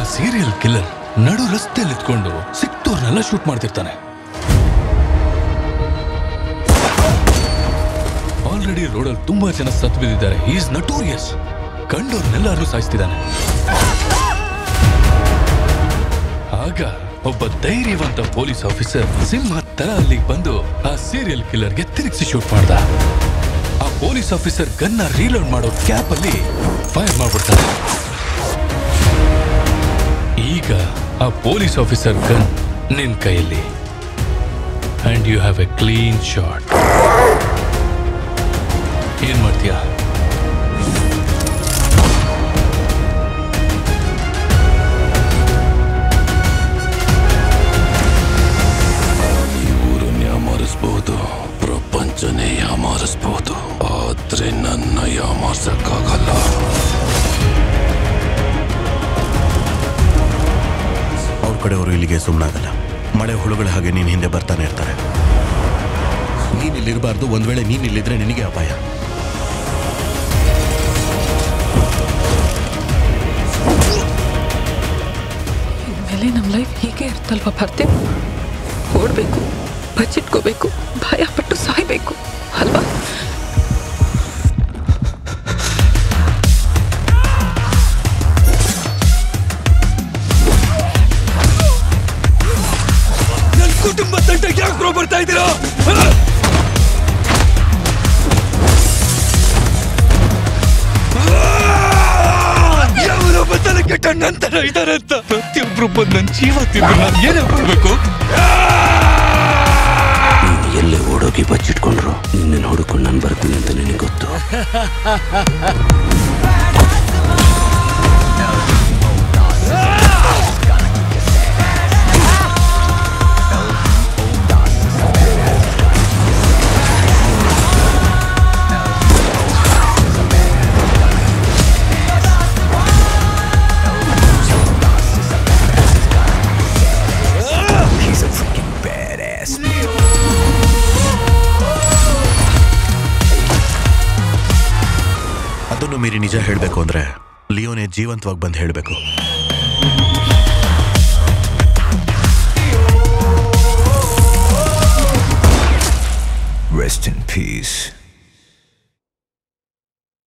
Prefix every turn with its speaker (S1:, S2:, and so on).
S1: Serial killer ನಡು ರಸ್ತೆಯಲ್ಲಿ ಇದ್ಕೊಂಡು ಸಿಕ್ತೋರ್ನೆಲ್ಲ ಶೂಟ್ ಮಾಡ್ತಿರ್ತಾನೆ ಆಲ್ರೆಡಿ ರೋಡಲ್ಲಿ ತುಂಬಾ ಜನ ಸತ್ತು ಬಿದ್ದಿದ್ದಾರೆ ಈಸ್ ನಟೋರಿಯಸ್ ಕಂಡೋರ್ನೆಲ್ಲರೂ ಸಾಯಿಸ್ತಿದ್ದಾನೆ ಆಗ ಒಬ್ಬ ಧೈರ್ಯವಂತ ಪೊಲೀಸ್ ಆಫೀಸರ್ ಸಿಂಹ ತರ ಅಲ್ಲಿಗೆ ಬಂದು ಆ ಸೀರಿಯಲ್ ಕಿಲ್ಲರ್ಗೆ ತಿರುಗಿಸಿ ಶೂಟ್ ಮಾಡ್ದ ಆ ಪೊಲೀಸ್ ಆಫೀಸರ್ ಗನ್ನ ರೀಲೋಡ್ ಮಾಡೋ ಕ್ಯಾಪ್ ಅಲ್ಲಿ ಫೈರ್ ಮಾಡ್ಬಿಡ್ತಾನೆ ಈಗ ಆ ಪೊಲೀಸ್ ಆಫೀಸರ್ ಗನ್ ನಿನ್ ಕೈಯಲ್ಲಿ and you have a clean shot ಏನ್ ಮಾಡ್ತೀಯಾ
S2: ಊರನ್ನ ಯಾಮಾರಿಸ್ಬಹುದು ಪ್ರಪಂಚನೇ ಯಾಮಾರಿಸ್ಬಹುದು ಆದ್ರೆ ನನ್ನ ಯಾಮಾರ್ಸಕ್ಕಾಗಲ್ಲ
S3: ಅವ್ರ ಕಡೆಯವರು ಇಲ್ಲಿಗೆ ಸುಮ್ಮನಾಗಲ್ಲ ಮಳೆ ಹುಳುಗಳ ಹಾಗೆ ನೀನ್ ಹಿಂದೆ ಬರ್ತಾನೆ ಇರ್ತಾರೆ ನೀನ್ ಇಲ್ಲಿರಬಾರ್ದು ಒಂದ್ ವೇಳೆ ನೀನ್ ಇಲ್ಲಿದ್ರೆ ನಿನಗೆ ಅಪಾಯ
S4: ಇನ್ಮೇಲೆ ನಮ್ಮ ಲೈಫ್ ಹೀಗೆ ಇರ್ತಲ್ವಾ ಬರ್ತೀವಿ ಓಡಬೇಕು ಬಚ್ಚಿಟ್ಕೋಬೇಕು ಭಯ ಪಟ್ಟು ಸಾಯ್ಬೇಕು ಅಲ್ವಾ
S1: ನನ್ ಕುಟುಂಬ ತಂಟೆಗೆ ಯಾಕೆ ಬ್ರೋ ಬರ್ತಾ ಇದ್ದೀರಾ ಯಾವನೊಬ್ಬ ತಲೆ ಕೆಟ್ಟ ನಂತರ ಇದ್ದಾರೆ ಅಂತ ಪ್ರತಿಯೊಬ್ರು ಬಂದು ನನ್ನ ಜೀವ ತಿಂದು ನಾನು ಏನೇ ಮಾಡ್ಬೇಕು
S2: ನೀನು ಎಲ್ಲೇ ಓಡೋಗಿ ಬಚ್ಚಿಟ್ಕೊಂಡ್ರು ನಿನ್ನ ಹುಡುಕೊಂಡು ನಾನು ಬರ್ತೀನಿ ಅಂತ ನಿನಗೆ ಗೊತ್ತು
S3: ಅದನ್ನು ಮೀರಿ ನಿಜ ಹೇಳಬೇಕು ಅಂದ್ರೆ ಲಿಯೋನೇ ಜೀವಂತವಾಗಿ ಬಂದು ಹೇಳಬೇಕು
S5: Rest in peace.